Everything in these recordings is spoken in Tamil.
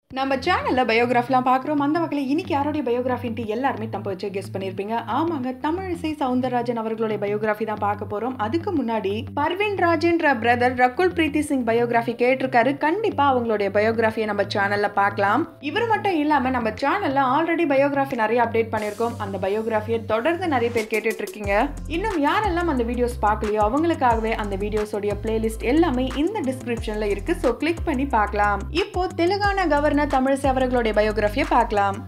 நம்ம சேனல்ல பயோகிராஃபிலாம் பார்க்குறோம் அந்த வகையில் இன்னைக்கு யாருடைய பயோகிராஃபின்ட்டு எல்லாருமே தம்ப வச்சு கெஸ் பண்ணியிருப்பீங்க ஆமாங்க தமிழிசை சவுந்தரராஜன் அவர்களுடைய பயோகிராஃபி தான் பார்க்க போறோம் அதுக்கு முன்னாடி பர்வீன் ராஜ்ன்ற பிரதர் ரகுல் பிரீத்தி சிங் பயோகிராஃபி கேட்டிருக்காரு கண்டிப்பா அவங்களுடைய பயோகிராஃபியை நம்ம சேனல்ல பார்க்கலாம் இவர் மட்டும் இல்லாம நம்ம சேனல்ல ஆல்ரெடி பயோகிராஃபி நிறைய அப்டேட் பண்ணியிருக்கோம் அந்த பயோகிராஃபியை தொடர்ந்து நிறைய பேர் கேட்டுட்டு இருக்கீங்க இன்னும் யாரெல்லாம் அந்த வீடியோஸ் பார்க்கலையோ அவங்களுக்காகவே அந்த வீடியோஸோடைய பிளேலிஸ்ட் எல்லாமே இந்த டிஸ்கிரிப்ஷன்ல இருக்கு ஸோ கிளிக் பண்ணி பார்க்கலாம் இப்போ தெலுங்கானா கவர்னர் தமிழிசை அவர்களுடைய பயோகிராஃபியை பார்க்கலாம்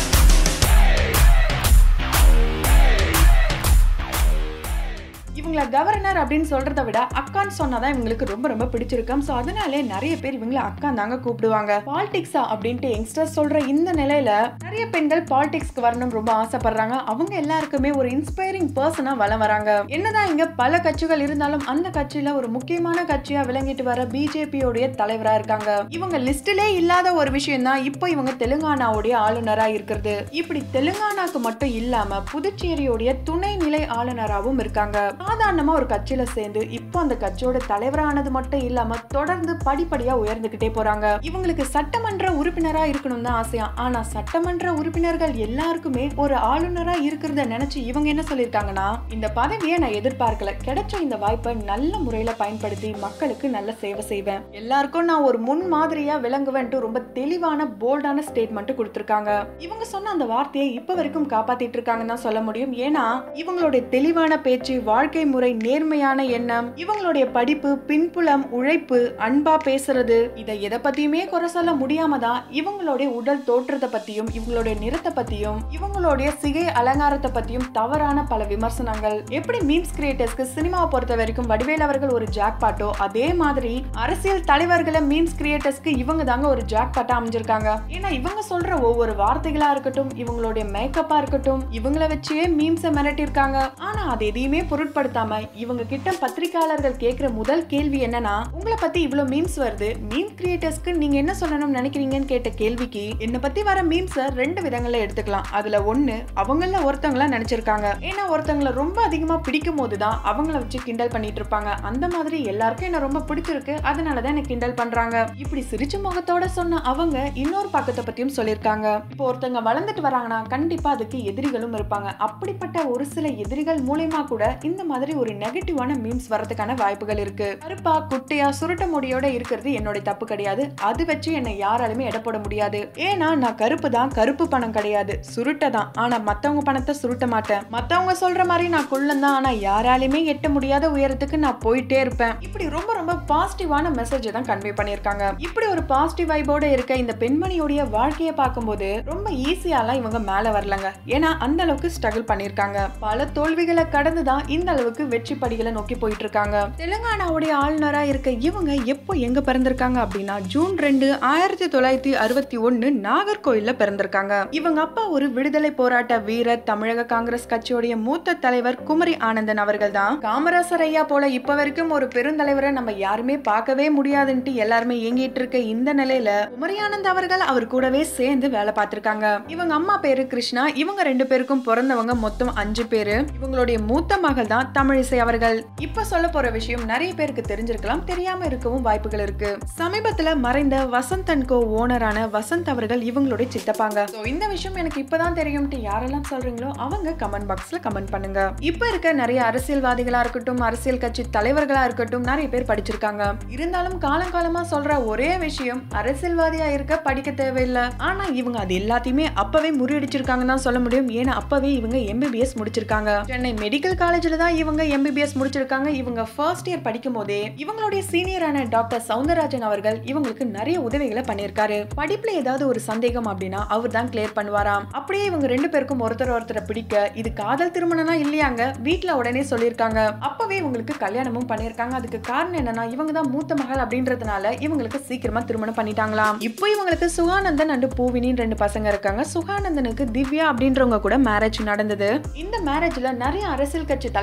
இவங்கள கவர்னர் அப்படின்னு சொல்றத விட அக்கான்னு சொன்னாதான் இவங்களுக்கு ரொம்ப ரொம்ப பிடிச்சிருக்கும் ஸோ அதனாலே நிறைய பேர் இவங்கள அக்கா தாங்க கூப்பிடுவாங்க பாலிடிக்ஸா அப்படின்ட்டு யங்ஸ்டர்ஸ் சொல்ற இந்த நிலையில நிறைய பெண்கள் பாலிடிக்ஸ்க்கு வரணும் ரொம்ப ஆசைப்படுறாங்க அவங்க எல்லாருக்குமே ஒரு இன்ஸ்பைரிங் பர்சனா வளம் வராங்க என்னதான் இங்க பல கட்சிகள் இருந்தாலும் அந்த கட்சியில ஒரு முக்கியமான கட்சியா விளங்கிட்டு வர பிஜேபியோடைய தலைவரா இருக்காங்க இவங்க லிஸ்டிலே இல்லாத ஒரு விஷயம் தான் இப்போ இவங்க தெலுங்கானாவுடைய ஆளுநரா இருக்கிறது இப்படி தெலுங்கானாக்கு மட்டும் இல்லாம புதுச்சேரியோடைய துணை நிலை ஆளுநராகவும் இருக்காங்க சாதாரணமா ஒரு கட்சியில சேர்ந்து இப்போ அந்த கட்சியோட தலைவரானது மட்டும் இல்லாம தொடர்ந்து படிப்படியா உயர்ந்துகிட்டே போறாங்க இவங்களுக்கு சட்டமன்ற உறுப்பினரா இருக்கணும் தான் ஆசையா ஆனா சட்டமன்ற உறுப்பினர்கள் எல்லாருக்குமே ஒரு ஆளுநரா இருக்கிறத நினைச்சு இவங்க என்ன சொல்லியிருக்காங்கன்னா இந்த பதவியை நான் எதிர்பார்க்கல கிடைச்ச இந்த வாய்ப்பை நல்ல முறையில பயன்படுத்தி மக்களுக்கு நல்ல சேவை செய்வேன் எல்லாருக்கும் நான் ஒரு முன் மாதிரியா விளங்குவேன்ட்டு ரொம்ப தெளிவான போல்டான ஸ்டேட்மெண்ட் கொடுத்திருக்காங்க இவங்க சொன்ன அந்த வார்த்தையை இப்ப வரைக்கும் காப்பாத்திட்டு இருக்காங்கன்னு தான் சொல்ல முடியும் ஏன்னா இவங்களுடைய தெளிவான பேச்சு வாழ்க்கை முறை நேர்மையான எண்ணம் இவங்களுடைய படிப்பு பின்புலம் உழைப்பு அன்பா பேசுறது இதை எதை பத்தியுமே குறை சொல்ல முடியாம தான் இவங்களுடைய உடல் தோற்றத்தை பத்தியும் இவங்களுடைய நிறத்தை பத்தியும் இவங்களுடைய சிகை அலங்காரத்தை பத்தியும் தவறான பல விமர்சனங்கள் எப்படி மீம்ஸ் கிரியேட்டர்ஸ்க்கு சினிமாவை பொறுத்த வரைக்கும் வடிவேல் அவர்கள் ஒரு ஜாக் பாட்டோ அதே மாதிரி அரசியல் தலைவர்களை மீம்ஸ் கிரியேட்டர்ஸ்க்கு இவங்க தாங்க ஒரு ஜாக் பாட்டா அமைஞ்சிருக்காங்க ஏன்னா இவங்க சொல்ற ஒவ்வொரு வார்த்தைகளா இருக்கட்டும் இவங்களுடைய மேக்கப்பா இருக்கட்டும் இவங்கள வச்சே மீம்ஸை மிரட்டியிருக்காங்க ஆனா அது எதையுமே பொருட்படுத்தாம இவங்க கிட்ட பத்திரிகையாளர்கள் கேட்கிற முதல் கேள்வி என்னன்னா உங்களை பத்தி இவ்வளவு மீம்ஸ் வருது மீம் கிரியேட்டர்ஸ்க்கு நீங்க என்ன சொல்லணும்னு நினைக்கிறீங்கன்னு கேட்ட கேள்விக்கு என்ன பத்தி வர மீம்ஸை ரெண்டு விதங்கள்ல எடுத்துக்கலாம் அதுல ஒண்ணு அவங்கள ஒருத்தவங்கள நினைச்சிருக்காங்க ஏன்னா ஒருத்தவங்கள ரொம்ப அதிகமா பிடிக்கும் போதுதான் அவங்கள வச்சு கிண்டல் பண்ணிட்டு இருப்பாங்க அந்த மாதிரி எல்லாருக்கும் என்ன ரொம்ப பிடிச்சிருக்கு அதனாலதான் என்ன கிண்டல் பண்றாங்க இப்படி சிரிச்ச முகத்தோட சொன்ன அவங்க இன்னொரு பக்கத்தை பத்தியும் சொல்லியிருக்காங்க இப்போ ஒருத்தவங்க வளர்ந்துட்டு வராங்கன்னா கண்டிப்பா அதுக்கு எதிரிகளும் இருப்பாங்க அப்படிப்பட்ட ஒரு சில எதிரிகள் மூலியமா கூட இந்த மாதிரி ஒரு நெகட்டிவான மீம்ஸ் வரதுக்கான வாய்ப்புகள் இருக்கு கருப்பா குட்டையா சுருட்ட முடியோட இருக்கிறது என்னோட தப்பு கிடையாது அது வச்சு என்னை யாராலுமே எடை போட முடியாது ஏன்னா நான் கருப்பு தான் கருப்பு பணம் கிடையாது சுருட்ட தான் ஆனா மத்தவங்க பணத்தை சுருட்ட மாட்டேன் மத்தவங்க சொல்ற மாதிரி நான் குள்ளம் தான் ஆனா யாராலையுமே எட்ட முடியாத உயரத்துக்கு நான் போயிட்டே இருப்பேன் இப்படி ரொம்ப ரொம்ப பாசிட்டிவான மெசேஜ் தான் கன்வே பண்ணியிருக்காங்க இப்படி ஒரு பாசிட்டிவ் வைபோட இருக்க இந்த பெண்மணியுடைய வாழ்க்கையை பார்க்கும்போது ரொம்ப ஈஸியாலாம் இவங்க மேல வரலங்க ஏன்னா அந்த அளவுக்கு ஸ்ட்ரகிள் பண்ணியிருக்காங்க பல தோல்விகளை கடந்து தான் இந்த அளவுக்கு வெற்றி படிகளை நோக்கி போயிட்டு இருக்காங்க தெலுங்கானாவுடைய ஆளுநரா இருக்க இவங்க எப்போ எங்க பிறந்திருக்காங்க அப்படின்னா ஜூன் ரெண்டு ஆயிரத்தி தொள்ளாயிரத்தி அறுபத்தி ஒன்னு நாகர்கோயில்ல பிறந்திருக்காங்க இவங்க அப்பா ஒரு விடுதலை போராட்ட வீரர் தமிழக காங்கிரஸ் கட்சியுடைய மூத்த தலைவர் குமரி ஆனந்தன் அவர்கள் தான் காமராசர் ஐயா போல இப்ப வரைக்கும் ஒரு பெருந்தலைவரை நம்ம யாருமே பார்க்கவே முடியாதுன்ட்டு எல்லாருமே ஏங்கிட்டு இருக்க இந்த நிலையில குமரி ஆனந்த் அவர்கள் அவர் கூடவே சேர்ந்து வேலை பார்த்திருக்காங்க இவங்க அம்மா பேரு கிருஷ்ணா இவங்க ரெண்டு பேருக்கும் பிறந்தவங்க மொத்தம் அஞ்சு பேரு இவங்களுடைய மூத்த மகள் தான் தமிழிசை அவர்கள் இப்ப சொல்ல போற விஷயம் நிறைய பேருக்கு தெரிஞ்சிருக்கலாம் தெரியாம இருக்கவும் வாய்ப்புகள் இருக்கு சமீபத்துல மறைந்த வசந்த் அண்ட் கோ ஓனரான வசந்த் அவர்கள் இவங்களுடைய சித்தப்பாங்க So, இந்த விஷயம் எனக்கு இப்பதான் தெரியும்ட்டு யாரெல்லாம் சொல்றீங்களோ அவங்க கமெண்ட் பாக்ஸ்ல கமெண்ட் பண்ணுங்க இப்ப இருக்க நிறைய அரசியல்வாதிகளா இருக்கட்டும் அரசியல் கட்சி தலைவர்களா இருக்கட்டும் நிறைய பேர் படிச்சிருக்காங்க இருந்தாலும் காலங்காலமா சொல்ற ஒரே விஷயம் அரசியல்வாதியா இருக்க படிக்க தேவையில்லை ஆனா இவங்க அது எல்லாத்தையுமே அப்பவே முறியடிச்சிருக்காங்கன்னு தான் சொல்ல முடியும் ஏன்னா அப்பவே இவங்க எம்பிபிஎஸ் முடிச்சிருக்காங்க சென்னை மெடிக்கல் காலேஜ்ல தான் இவங்க எம்பிபிஎஸ் முடிச்சிருக்காங்க இவங்க ஃபர்ஸ்ட் இயர் படிக்கும் போதே இவங்களுடைய சீனியரான டாக்டர் சவுந்தரராஜன் அவர்கள் இவங்களுக்கு நிறைய உதவிகளை பண்ணியிருக்காரு படிப்புல ஏதாவது ஒரு சந்தேகம் அப்படின்னா அவர் தான் கிளியர் பண்ணுவாராம் அப்படியே இவங்க ரெண்டு பேருக்கும் ஒருத்தர் ஒருத்தரை பிடிக்க இது காதல் திருமணம்னா இல்லையாங்க வீட்ல உடனே சொல்லியிருக்காங்க அப்பவே இவங்களுக்கு கல்யாணமும் பண்ணியிருக்காங்க அதுக்கு காரணம் என்னன்னா இவங்க தான் மூத்த மகள் அப்படின்றதுனால இவங்களுக்கு சீக்கிரமா திருமணம் பண்ணிட்டாங்களாம் இப்போ இவங்களுக்கு சுகானந்தன் அண்ட் பூவினின்னு ரெண்டு பசங்க இருக்காங்க சுகானந்தனுக்கு திவ்யா அப்படின்றவங்க கூட மேரேஜ் நடந்தது இந்த மேரேஜ்ல நிறைய அரசியல் கட்சி தலைவர்களும்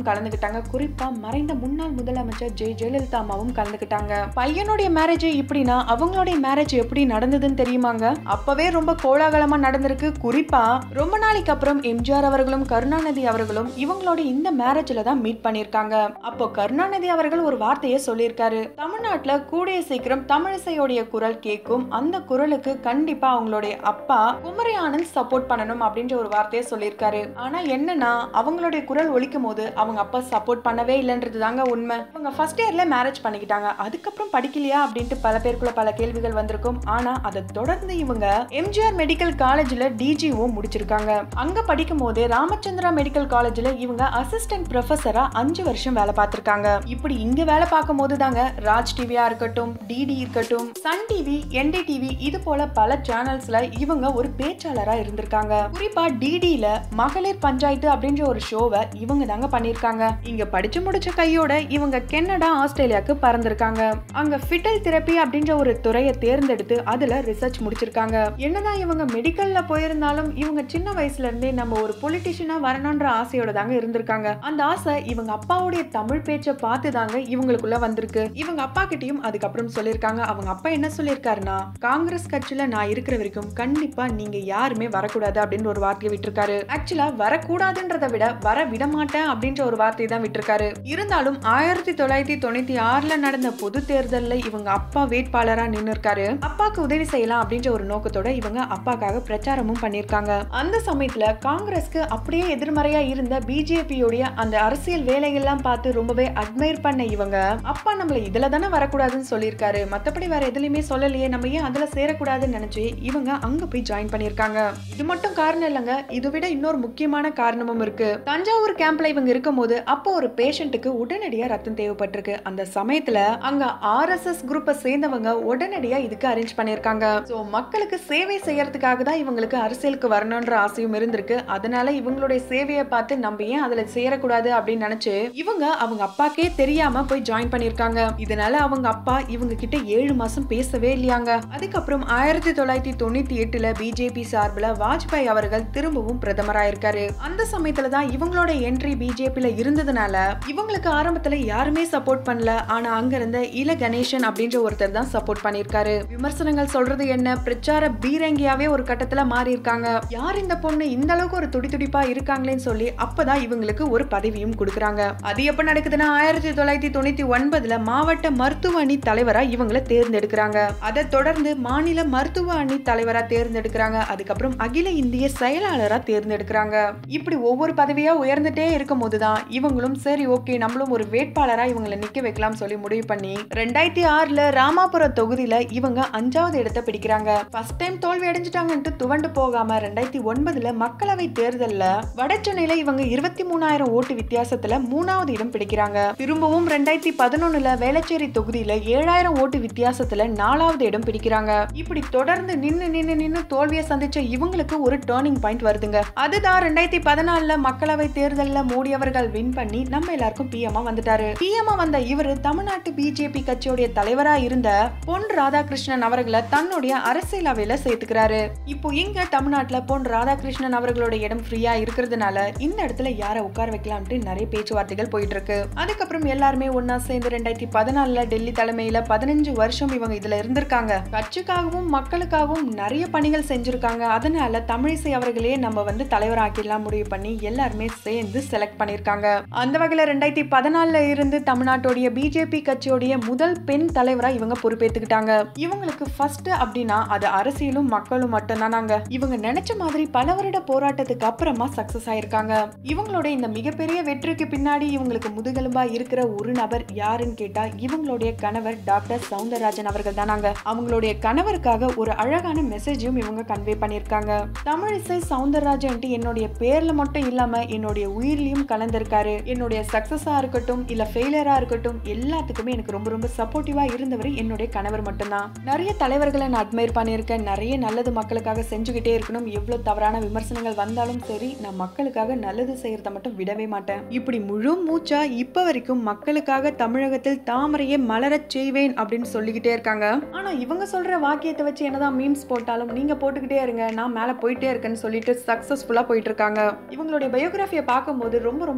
கலந்துக்கிட்டாங்க குறிப்பா மறைந்த முன்னாள் முதலமைச்சர் ஜெ ஜெயலலிதா அம்மாவும் கலந்துக்கிட்டாங்க பையனுடைய மேரேஜ் இப்படின்னா அவங்களுடைய மேரேஜ் எப்படி நடந்ததுன்னு தெரியுமாங்க அப்பவே ரொம்ப கோலாகலமா நடந்திருக்கு குறிப்பா ரொம்ப நாளைக்கு அப்புறம் எம்ஜிஆர் அவர்களும் கருணாநிதி அவர்களும் இவங்களோட இந்த மேரேஜ்ல தான் மீட் பண்ணிருக்காங்க அப்போ கருணாநிதி அவர்கள் ஒரு வார்த்தையை சொல்லியிருக்காரு தமிழ்நாட்டுல கூடிய சீக்கிரம் தமிழிசையோடைய குரல் கேட்கும் அந்த குரலுக்கு கண்டிப்பா அவங்களுடைய அப்பா குமரி ஆனந்த் சப்போர்ட் பண்ணணும் அப்படின்ற ஒரு வார்த்தையை சொல்லியிருக்காரு ஆனா என்னன்னா அவங்களுடைய குரல் ஒலிக்கும் போது அவங்க அப்பா சப்போர்ட் பண்ணவே இல்லைன்றது தாங்க உண்மை அவங்க ஃபர்ஸ்ட் இயர்ல மேரேஜ் பண்ணிக்கிட்டாங்க அதுக்கப்புறம் படிக்கலையா அப்படின்ட்டு பல பேருக்குள்ள பல கேள்விகள் வந்திருக்கும் ஆனா அதை தொடர்ந்து இவங்க எம்ஜிஆர் மெடிக்கல் காலேஜ்ல டிஜிஓ முடிச்சிருக்காங்க அங்க படிக்கும் போதே ராமச்சந்திரா மெடிக்கல் காலேஜ்ல இவங்க அசிஸ்டன்ட் ப்ரொஃபஸரா அஞ்சு வருஷம் வேலை பார்த்திருக்காங்க இப்படி இங்க வேலை பார்க்கும் போது தாங்க ராஜ் டிவியா இருக்கட்டும் டிடி இருக்கட்டும் சன் டிவி என்டி டிவி இது போல பல சேனல்ஸ்ல இவங்க ஒரு பேச்சாளரா இருந்திருக்காங்க குறிப்பா டிடில மகளிர் பஞ்சாயத்து அப்படின்ற ஒரு ஷோவை இவங்க தாங்க பண்ணிருக்காங்க இங்க படிச்சு முடிச்ச கையோட இவங்க கெனடா ஆஸ்திரேலியாக்கு பறந்திருக்காங்க அங்க ஃபிட்டல் தெரப்பி அப்படின்ற ஒரு துறையை தேர்ந்தெடுத்து அதுல ரிசர்ச் முடிச்சிருக்காங்க என்னதான் இவங்க மெடிக்கல்ல போயிருந்தாலும் இவங்க சின்ன வயசுல இருந்தே நம்ம ஒரு பொலிட்டிஷியனா வரணும்ன்ற ஆசையோட தாங்க இருந்திருக்காங்க அந்த ஆசை இவங்க அப்பாவுடைய தமிழ் பேச்சை பார்த்து தாங்க இவங்களுக்குள்ள வந்திருக்கு இவங்க அப்பா கிட்டயும் அதுக்கப்புறம் சொல்லியிருக்காங்க அவங்க அப்பா என்ன சொல்லியிருக்காருன்னா காங்கிரஸ் கட்சியில நான் இருக்கிற வரைக்கும் கண்டிப்பா நீங்க யாருமே வரக்கூடாது அப்படின்னு ஒரு வார்த்தையை விட்டுருக்காரு ஆக்சுவலா வரக்கூடாதுன்றதை விட வர விட மாட்டேன் அப்படின்ற ஒரு வார்த்தையை தான் விட்டுருக்காரு இருந்தாலும் ஆயிரத்தி தொள்ளாயிரத்தி தொண்ணூத்தி ஆறுல நடந்த பொது தேர்தல்ல இவங்க அப்பா வேட்பாளரா நின்னு இருக்காரு அப்பாக்கு உதவி செய்யலாம் அப்படின்ற ஒரு நோக்கத்தோட இவங்க அப்பாக்காக பிரச்சாரமும் பண்ணிருக்காங்க அந்த சமயத்துல காங்கிரஸ்க்கு அப்படியே எதிர்மறையா இருந்த பிஜேபியோடைய அந்த அரசியல் வேலைகள்லாம் பார்த்து ரொம்பவே அட்மையர் பண்ண இவங்க அப்பா நம்மள இதுல தானே வரக்கூடாதுன்னு சொல்லியிருக்காரு மத்தபடி வேற எதுலயுமே சொல்லலையே நம்ம ஏன் அதுல சேரக்கூடாதுன்னு நினைச்சு இவங்க அங்க போய் ஜாயின் பண்ணிருக்காங்க இது மட்டும் காரணம் இல்லைங்க இதை விட இன்னொரு முக்கியமான காரணமும் இருக்கு தஞ்சாவூர் கேம்ப்ல இவங்க இருக்கும்போது அப்போ ஒரு பேஷண்ட்டுக்கு உடனடியா ரத்தம் தேவைப்பட்டிருக்கு அந்த சமயத்துல அங்க ஆர்எஸ்எஸ் குரூப்பை சேர்ந்தவங்க உடனடியா இதுக்கு அரேஞ்ச் பண்ணிருக்காங்க சோ மக்களுக்கு சேவை செய்யறதுக்காக தான் இவங்களுக்கு அரசியலுக்கு வரணும்ன்ற ஆசையும் இருந்திருக்கு அதனால இவங்களுடைய சேவையை பார்த்து நம்ம ஏன் அதுல சேரக்கூடாது அப்படின்னு நினைச்சு இவங்க அவங்க அப்பாக்கே தெரியாம போய் ஜாயின் பண்ணிருக்காங்க இதனால அவங்க அப்பா இவங்க கிட்ட ஏழு மாசம் பேசவே இல்லையாங்க அதுக்கப்புறம் ஆயிரத்தி தொள்ளாயிரத்தி தொண்ணூத்தி எட்டுல பிஜேபி சார்பில் வாஜ்பாய் அவர்கள் திரும்பவும் பிரதமராயிருக்காரு அந்த சமயத்துல தான் இவங்களோட என்ட்ரி பிஜேபில இருந்ததுனால இவங்களுக்கு ஆரம்பத்துல யாருமே சப்போர்ட் பண்ணல ஆனா அங்க இருந்த இல கணேசன் அப்படின்ற ஒருத்தர் தான் சப்போர்ட் பண்ணிருக்காரு விமர்சனங்கள் சொல்றது என்ன பிரச்சார பீரங்கியாவே ஒரு கட்டத்துல மாறி இருக்காங்க யார் இந்த பொண்ணு இந்த அளவுக்கு ஒரு துடி துடிப்பா இருக்காங்களேன்னு சொல்லி அப்பதான் இவங்களுக்கு ஒரு பதவியும் கொடுக்குறாங்க அது எப்ப நடக்குதுன்னா ஆயிரத்தி தொள்ளாயிரத்தி தொண்ணூத்தி ஒன்பதுல மாவட்ட மருத்துவ அணி தலைவரா இவங்களை தேர்ந்தெடுக்கிறாங்க அதை தொடர்ந்து மாநில மருத்துவ அணி தலைவரா தேர்ந்தெடுக்கிறாங்க அதுக்கப்புறம் அகில இந்திய செயலாளரா தேர்ந்தெடுக்கிறாங்க இப்படி ஒவ்வொரு பதவியா உயர்ந்துட்டே இருக்கும் போதுதான் இவங்களும் சரி ஓகே நம்மளும் ஒரு வேட்பாளரா இவங்களை நிக்க வைக்கலாம் சொல்லி முடிவு பண்ணி ரெண்டாயிரத்தி ஆறுல ராமாபுரம் தொகுதியில இவங்க அஞ்சாவது இடத்தை பிடிக்றாங்க ஃபர்ஸ்ட் டைம் தோல்வி அடைஞ்சிட்டாங்கன்ட்டு துவண்டு போகாம ரெண்டாயிரத்தி ஒன்பதுல மக்களவை தேர்தல்ல வடசென்னையில இவங்க இருபத்தி மூணாயிரம் ஓட்டு வித்தியாசத்துல மூணாவது இடம் பிடிக்கிறாங்க திரும்பவும் ரெண்டாயிரத்தி பதினொன்னுல வேளச்சேரி தொகுதியில ஏழாயிரம் ஓட்டு வித்தியாசத்துல நாலாவது இடம் பிடிக்கிறாங்க இப்படி தொடர்ந்து நின்னு நின்னு நின்னு தோல்வியை சந்திச்ச இவங்களுக்கு ஒரு டேர்னிங் பாயிண்ட் வருதுங்க அதுதான் ரெண்டாயிரத்தி பதினாலுல மக்களவை தேர்தல்ல மோடி அவர்கள் வின் பண்ணி நம்ம எல்லாருக்கும் பிஎம்ஆ வந்துட்டாரு பிஎம்ஆ வந்த இவரு தமிழ்நாட்டு பிஜேபி கட்சியுடைய தலைவரா இருந்த பொன் ராதாகிருஷ்ணன் அவர்களை தன்னுடைய அரசியலவையில சேர்த்துக்கிறாரு இப்போ இங்க தமிழ்நாட்டுல பொன் ராதாகிருஷ்ணன் அவர்களோட இடம் ஃப்ரீயா இருக்கிறதுனால இந்த இடத்துல யாரை உட்கார வைக்கலாம்ட்டு நிறைய பேச்சுவார்த்தைகள் போயிட்டு இருக்கு அதுக்கப்புறம் எல்லாருமே ஒன்னா சேர்ந்து ரெண்டாயிரத்தி பதினாலுல டெல்லி தலைமையில பதினஞ்சு வருஷம் இவங்க இதுல இருந்திருக்காங்க கட்சிக்காகவும் மக்களுக்காகவும் நிறைய பணிகள் செஞ்சிருக்காங்க அதனால தமிழிசை அவர்களே நம்ம வந்து தலைவராக்கிடலாம் முடிவு பண்ணி எல்லாருமே சேர்ந்து செலக்ட் பண்ணிருக்காங்க அந்த வகையில ரெண்டாயிரத்தி பதினாலுல இருந்து தமிழ்நாட்டுடைய பிஜேபி கட்சியோடைய முதல் பெண் தலைவரா இவங்க பொறுப்பேத்துக்கிட்டாங்க இவங்களுக்கு ஃபர்ஸ்ட் அப்படின்னா அது அரசியலும் மக்களும் மட்டும்தானாங்க இவங்க நினைச்ச மாதிரி பல வருட போராட்டத்துக்கு அப்புறமா சக்சஸ் ஆயிருக்காங்க இவங்களோட இந்த மிகப்பெரிய வெற்றிக்கு பின்னாடி இவங்களுக்கு முதுகெலும்பா இருக்கிற ஒரு நபர் யாருன்னு கேட்டா இவங்களுடைய கணவர் டாக்டர் சவுந்தரராஜன் அவர்கள் தானாங்க அவங்களுடைய கணவருக்காக ஒரு அழகான மெசேஜும் இவங்க கன்வே பண்ணிருக்காங்க தமிழிசை சவுந்தரராஜன் என்னுடைய பேர்ல மட்டும் இல்லாம என்னுடைய உயிர்லயும் கலந்திருக்காரு என்னுடைய சக்சஸா இருக்கட்டும் இல்ல ஃபெயிலியரா இருக்கட்டும் எல்லாத்துக்குமே எனக்கு ரொம்ப ரொம்ப சப்போர்ட்டிவா இருந்தவர் என்னுடைய கணவர் மட்டும்தான் நிறைய தலைவர்களை நான் அட்மையர் பண்ணியிருக்கேன் நிறைய நல்லது மக்களுக்காக செஞ்சுக்கிட்டே இருக்கணும் எவ்வளவு தவறான விமர்சனங்கள் வந்தாலும் சரி நான் மக்களுக்காக நல்லது செய்யறத மட்டும் விடவே மாட்டேன் இப்படி முழு மூச்சா இப்ப வரைக்கும் மக்களுக்காக தமிழகத்தில் தாமரையை மலரச் செய்வேன் அப்படின்னு சொல்லிக்கிட்டே இருக்காங்க ஆனா இவங்க சொல்ற வாக்கியத்தை வச்சு என்னதான் மீம்ஸ் போட்டாலும் நீங்க போட்டுக்கிட்டே இருங்க நான் மேல போயிட்டே இருக்கேன்னு சொல்லிட்டு சக்சஸ்ஃபுல்லா போயிட்டு இருக்காங்க இவங்களுடைய பயோகிராஃபியை பார்க்கும்போது ரொம்ப ரொம்ப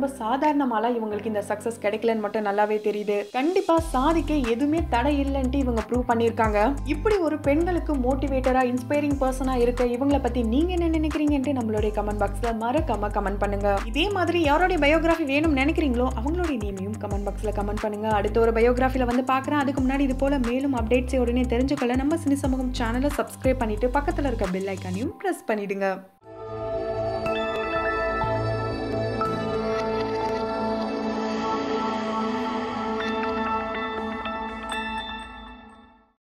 சாதாரணமாலாம் இவங்களுக்கு இந்த சக்சஸ் கிடைக்கலன்னு மட்டும் நல்லாவே தெரியுது கண்டிப்பா சாதிக்க எதுவுமே தடை இல்லைன்ட்டு இவங்க ப்ரூவ் பண்ணியிருக்காங்க இப்படி ஒரு பெண்களுக்கு மோட்டிவேட்டரா இன்ஸ்பைரிங் பர்சனா இருக்க இவங்களை பத்தி நீங்க என்ன நினைக்கிறீங்கன்ட்டு நம்மளுடைய கமெண்ட் பாக்ஸ்ல மறக்காம கமெண்ட் பண்ணுங்க இதே மாதிரி யாரோடைய பயோகிராஃபி வேணும்னு நினைக்கிறீங்களோ அவங்களுடைய நேமையும் கமெண்ட் பாக்ஸ்ல கமெண்ட் பண்ணுங்க அடுத்த ஒரு பயோகிராஃபில வந்து பார்க்குறேன் அதுக்கு முன்னாடி இது போல மேலும் அப்டேட்ஸை உடனே தெரிஞ்சுக்கொள்ள நம்ம சினி சமூகம் சேனலை சப்ஸ்கிரைப் பண்ணிட்டு பக்கத்தில் இருக்க பெல் ஐக்கானையும் ப்ரெஸ் பண்ணிடுங்க